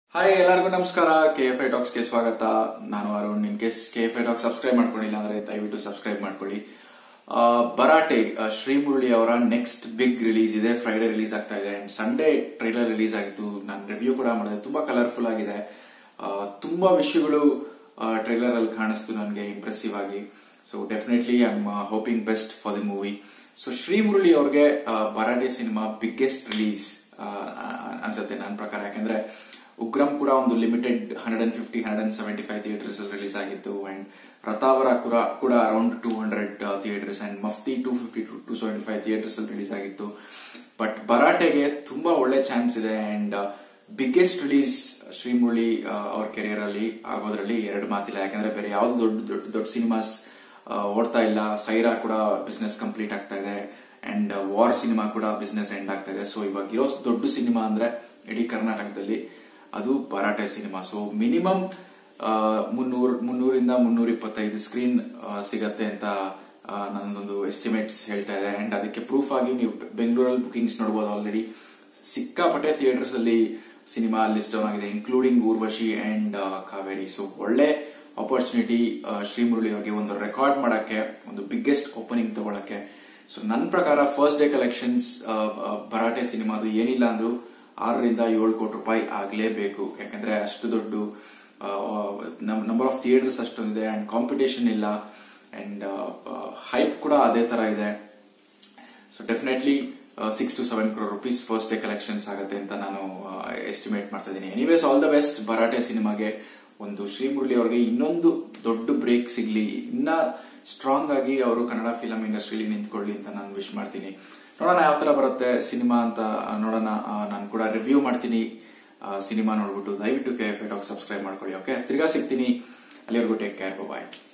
hi ಎಲ್ಲರಿಗೂ ನಮಸ್ಕಾರ K F I tax ಗೆ ಸ್ವಾಗತ ನಾನು Arun in case K F I talks subscribe ಮಾಡ್ಕೊಂಡಿಲ್ಲ ಅಂದ್ರೆ ದಯವಿಟ್ಟು ಸಬ್ಸ್ಕ್ರೈಬ್ ಮಾಡ್ಕೊಳ್ಳಿ ಆ, ಬರಾಟೆ ಆ, ಶ್ರೀಮುರಳಿ ಅವರ ನೆಕ್ಸ್ಟ್ ಬಿಗ್ ರಿಲೀಸ್ ಇದೆ ಫ್ರೈಡೆ ರಿಲೀಸ್ ಆಗ್ತಾ ಇದೆ ಅಂಡ್ ಸಂಡೇ ಟ್ರೈಲರ್ ರಿಲೀಸ್ ಆಗಿತ್ತು ನಾನು ರಿವ್ಯೂ ಕೂಡ ಮಾಡಿದೆ ತುಂಬಾ ಕಲರ್ಫುಲ್ ಆಗಿದೆ ಆ, ತುಂಬಾ ವಿಷಯಗಳು ಟ್ರೈಲರ್ ಅಲ್ಲಿ ಕಾಣಿಸ್ತು ನನಗೆ ಇಂಪ್ರೆಸಿವ್ ಆಗಿ so definitely I am hoping best for the movie so Srimurali ಅವ್ರಿಗೆ ಆ, ಬರಾಟೆ ಸಿನಿಮಾ ಬಿಗ್ಗೆಸ್ಟ್ ರಿಲೀಸ್ ಅನ್ಸುತ್ತೆ ನನ್ನ ಪ್ರಕಾರ ಯಾಕಂದ್ರೆ ಉಗ್ರಂ ಕೂಡ ಒಂದು limited hundred and fifty hundred and seventy five theatres release ಆಗಿತ್ತು ಅಂಡ್ ರತಾವರ ಕೂಡ ಕೂಡ around two hundred theatres and Mufti two fifty to two seventy five theatres ಅಲ್ಲಿ ರಿಲೀಸ್ ಆಗಿತ್ತು ಬಟ್ ಬರಾಟೆಗೆ ತುಂಬಾ ಒಳ್ಳೆ ಚಾನ್ಸ್ ಇದೆ ಅಂಡ್ ಬಿಗ್ಗೆಸ್ಟ್ ರಿಲೀಸ್ ಶ್ರೀಮುರಳಿ ಅವ್ರ ಕೆರಿಯರ್ ಅಲ್ಲಿ ಆಗೋದ್ರಲ್ಲಿ ಎರಡು ಮಾತಿಲ್ಲ ಯಾಕಂದ್ರೆ ಬೇರೆ ಯಾವ್ದು ದೊಡ್ಡ ದೊಡ್ಡ ದೊಡ್ಡ ಸಿನಿಮಾಸ್ ಓಡ್ತಾ ಇಲ್ಲ ಸೈರಾ ಕೂಡ ಬಿಸ್ನೆಸ್ ಕಂಪ್ಲೀಟ್ ಆಗ್ತಾ ಇದೆ ಅಂಡ್ ವಾರ್ ಸಿನಿಮಾ ಕೂಡ ಬಿಸ್ನೆಸ್ ಎಂಡ್ ಆಗ್ತಾ ಇದೆ ಸೊ ಇವಾಗ ಇರೋ ದೊಡ್ಡ ಸಿನಿಮಾ ಅಂದ್ರೆ ಇಡೀ ಕರ್ನಾಟಕದಲ್ಲಿ ಅದು ಬರಾಟೆ ಸಿನಿಮಾ ಸೊ ಮಿನಿಮಮ್ ಮುನ್ನೂರ್ ಮುನ್ನೂರಿಂದ ಮುನ್ನೂರ ಇಪ್ಪತ್ತೈದು ಸ್ಕ್ರೀನ್ ಸಿಗತ್ತೆ ಅಂತ ಆ, ನನ್ನದೊಂದು ಎಸ್ಟಿಮೇಟ್ಸ್ ಹೇಳ್ತಾ ಇದೆ ಅಂಡ್ ಅದಕ್ಕೆ ಪ್ರೂಫ್ ಆಗಿ ನೀವು ಬೆಂಗಳೂರಲ್ಲಿ ಬುಕಿಂಗ್ಸ್ ನೋಡಬಹುದು ಆಲ್ರೆಡಿ ಸಿಕ್ಕಾಪಟ್ಟೆ ಥಿಯೇಟರ್ಸ್ ಅಲ್ಲಿ ಸಿನಿಮಾ ಲಿಸ್ಟ್ ಡೌನ್ ಆಗಿದೆ including Urvashi and Kaveri so ಒಳ್ಳೆ ಆಪರ್ಚುನಿಟಿ ಶ್ರೀಮುರಳಿ ಅವರಿಗೆ ಒಂದು ರೆಕಾರ್ಡ್ ಮಾಡಕ್ಕೆ ಒಂದು ಬಿಗ್ಗೆಸ್ಟ್ ಓಪನಿಂಗ್ ತಗೊಳಕ್ಕೆ ಸೊ ನನ್ನ ಪ್ರಕಾರ ಫಸ್ಟ್ ಡೇ ಕಲೆಕ್ಷನ್ಸ್ ಭರಾಟೆ ಸಿನಿಮಾದು ಏನಿಲ್ಲ ಅಂದ್ರೂ ಆರರಿಂದ ಏಳು ಕೋಟಿ ರೂಪಾಯಿ ಆಗ್ಲೇಬೇಕು ಯಾಕಂದ್ರೆ ಅಷ್ಟು ದೊಡ್ಡ ನಂಬರ್ ಆಫ್ ಥಿಯೇಟರ್ಸ್ ಅಷ್ಟೊಂದಿದೆ ಅಂಡ್ ಕಾಂಪಿಟೇಷನ್ ಇಲ್ಲ ಅಂಡ್ ಹೈಪ್ ಕೂಡ ಅದೇ ತರ ಇದೆ so definitely six to seven crore rupees first day collections ಆಗುತ್ತೆ ಅಂತ ನಾನು ಎಸ್ಟಿಮೇಟ್ ಮಾಡ್ತಾ ಇದ್ದೀನಿ anyways all the best Bharaate ಸಿನಿಮಾಗೆ ಒಂದು ಶ್ರೀಮುರಳಿ ಅವರಿಗೆ ಇನ್ನೊಂದು ದೊಡ್ಡ ಬ್ರೇಕ್ ಸಿಗ್ಲಿ ಇನ್ನ ಸ್ಟ್ರಾಂಗ್ ಆಗಿ ಅವರು ಕನ್ನಡ ಫಿಲಂ ಇಂಡಸ್ಟ್ರಿಲಿ ನಿಂತ್ಕೊಳ್ಳಿ ಅಂತ ನಾನು ವಿಶ್ ಮಾಡ್ತೀನಿ ನೋಡೋಣ ಯಾವ ತರ ಬರುತ್ತೆ ಸಿನಿಮಾ ಅಂತ ಆ, ನೋಡೋಣ ನಾನು ಕೂಡ ರಿವ್ಯೂ ಮಾಡ್ತೀನಿ ಸಿನಿಮಾ ನೋಡ್ಬಿಟ್ಟು ದಯವಿಟ್ಟು ಕೆ ಎಫ್ ಟಾಕ್ ಸಬ್ಸ್ಕ್ರೈಬ್ ಮಾಡ್ಕೊಳ್ಳಿ ಓಕೆ ತಿರ್ಗಾ ಸಿಗ್ತೀನಿ ಅಲ್ಲಿವರೆಗೂ ಟೇಕ್ ಕೇರ್ ಬಾಯ್